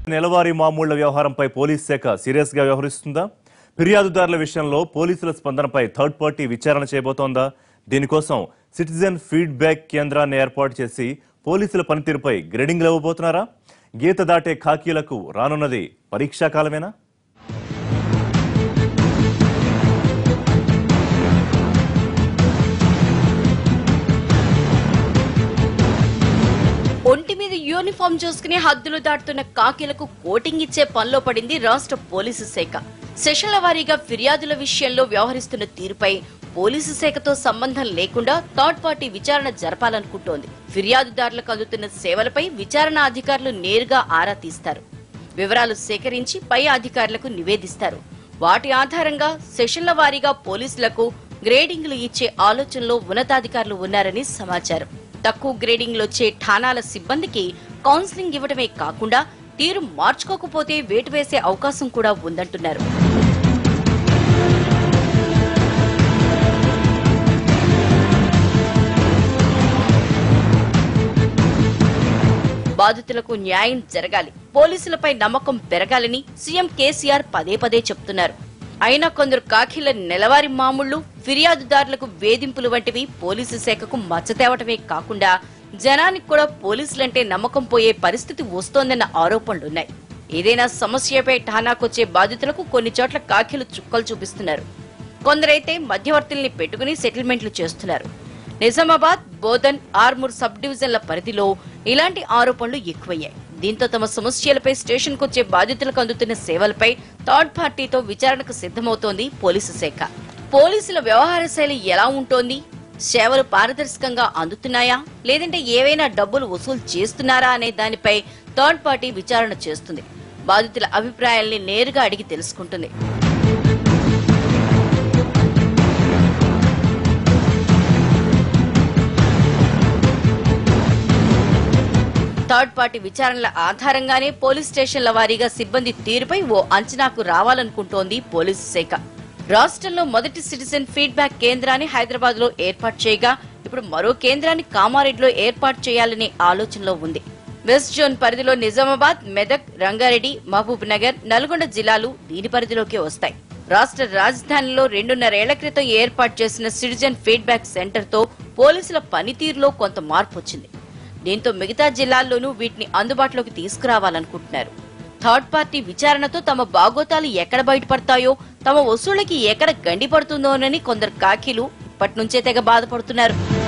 నెలవారీ మామూళ్ల వ్యవహారంపై పోలీస్ శాఖ సీరియస్ గా వ్యవహరిస్తుందా ఫిర్యాదుదారుల విషయంలో పోలీసుల స్పందనపై థర్డ్ పార్టీ విచారణ చేయబోతోందా దీనికోసం సిటిజన్ ఫీడ్బ్యాక్ కేంద్రాన్ని ఏర్పాటు చేసి పోలీసుల పనితీరుపై గ్రేడింగ్లు ఇవ్వబోతున్నారా గీత దాటే ఖాకీలకు రానున్నది పరీక్షాకాలమేనా ఒంటి మీద యూనిఫామ్ చూసుకుని హద్దులు దాటుతున్న కాకీలకు కోటింగ్ ఇచ్చే పనిలో పడింది రాష్ట్ర పోలీసు శాఖ సెషన్ల వారీగా ఫిర్యాదుల విషయంలో వ్యవహరిస్తున్న తీరుపై పోలీసు శాఖతో సంబంధం లేకుండా థర్డ్ పార్టీ విచారణ జరపాలనుకుంటోంది ఫిర్యాదుదారులకు అందుతున్న సేవలపై విచారణ అధికారులు నేరుగా ఆరా తీస్తారు వివరాలు సేకరించి పై అధికారులకు నివేదిస్తారు వాటి ఆధారంగా సెషన్ల వారీగా పోలీసులకు గ్రేడింగ్లు ఇచ్చే ఆలోచనలో ఉన్నతాధికారులు ఉన్నారని సమాచారం తక్కువ గ్రేడింగ్లు వచ్చే ఠాణాల సిబ్బందికి కౌన్సిలింగ్ ఇవ్వడమే కాకుండా తీరు మార్చుకోకపోతే వేటు వేసే అవకాశం కూడా ఉందంటున్నారు బాధితులకు న్యాయం జరగాలి పోలీసులపై నమ్మకం పెరగాలని సీఎం కేసీఆర్ పదే పదే చెప్తున్నారు అయినా కొందరు కాఖీల నెలవారీ మామూళ్లు ఫిర్యాదుదారులకు వేధింపులు వంటివి పోలీసు శాఖకు మచ్చ తేవటమే కాకుండా జనానికి కూడా పోలీసులంటే నమ్మకం పోయే పరిస్థితి వస్తోందన్న ఆరోపణలున్నాయి ఏదైనా సమస్యపై ఠానాకొచ్చే బాధితులకు కొన్ని చోట్ల కాఖీలు చుక్కలు చూపిస్తున్నారు కొందరైతే మధ్యవర్తుల్ని పెట్టుకుని సెటిల్మెంట్లు చేస్తున్నారు నిజామాబాద్ బోధన్ ఆర్మూర్ సబ్ డివిజన్ల పరిధిలో ఇలాంటి ఆరోపణలు ఎక్కువయ్యాయి దీంతో తమ సమస్యలపై స్టేషన్కు వచ్చే బాధితులకు అందుతున్న సేవలపై థర్డ్ పార్టీతో విచారణకు సిద్ధమవుతోంది పోలీసు శాఖ పోలీసుల వ్యవహార శైలి ఎలా ఉంటోంది సేవలు పారదర్శకంగా అందుతున్నాయా లేదంటే ఏవైనా డబ్బులు వసూలు చేస్తున్నారా అనే దానిపై థర్డ్ పార్టీ విచారణ చేస్తుంది బాధితుల అభిప్రాయాల్ని నేరుగా అడిగి తెలుసుకుంటుంది థర్డ్ పార్టీ విచారణల ఆధారంగానే పోలీస్ స్టేషన్ల వారీగా సిబ్బంది తీరుపై ఓ అంచనాకు రావాలనుకుంటోంది పోలీసు శాఖ రాష్ట్రంలో మొదటి సిటిజన్ ఫీడ్బ్యాక్ కేంద్రాన్ని హైదరాబాద్ లో ఏర్పాటు చేయగా ఇప్పుడు మరో కేంద్రాన్ని కామారెడ్డిలో ఏర్పాటు చేయాలనే ఆలోచనలో ఉంది వెస్ట్ జోన్ పరిధిలో నిజామాబాద్ మెదక్ రంగారెడ్డి మహబూబ్ నగర్ నల్గొండ జిల్లాలు దీని పరిధిలోకి వస్తాయి రాష్ట్ర రాజధానిలో రెండున్నరేళ్ల క్రితం ఏర్పాటు చేసిన సిటిజన్ ఫీడ్బ్యాక్ సెంటర్ తో పోలీసుల పనితీరులో కొంత మార్పు వచ్చింది దీంతో మిగతా జిల్లాల్లోనూ వీటిని అందుబాటులోకి తీసుకురావాలనుకుంటున్నారు థర్డ్ పార్టీ విచారణతో తమ బాగోతాలు ఎక్కడ బయటపడతాయో తమ వసూళ్లకి ఎక్కడ గండి పడుతుందోనని కొందరు కాకీలు ఇప్పటి నుంచే తెగ బాధపడుతున్నారు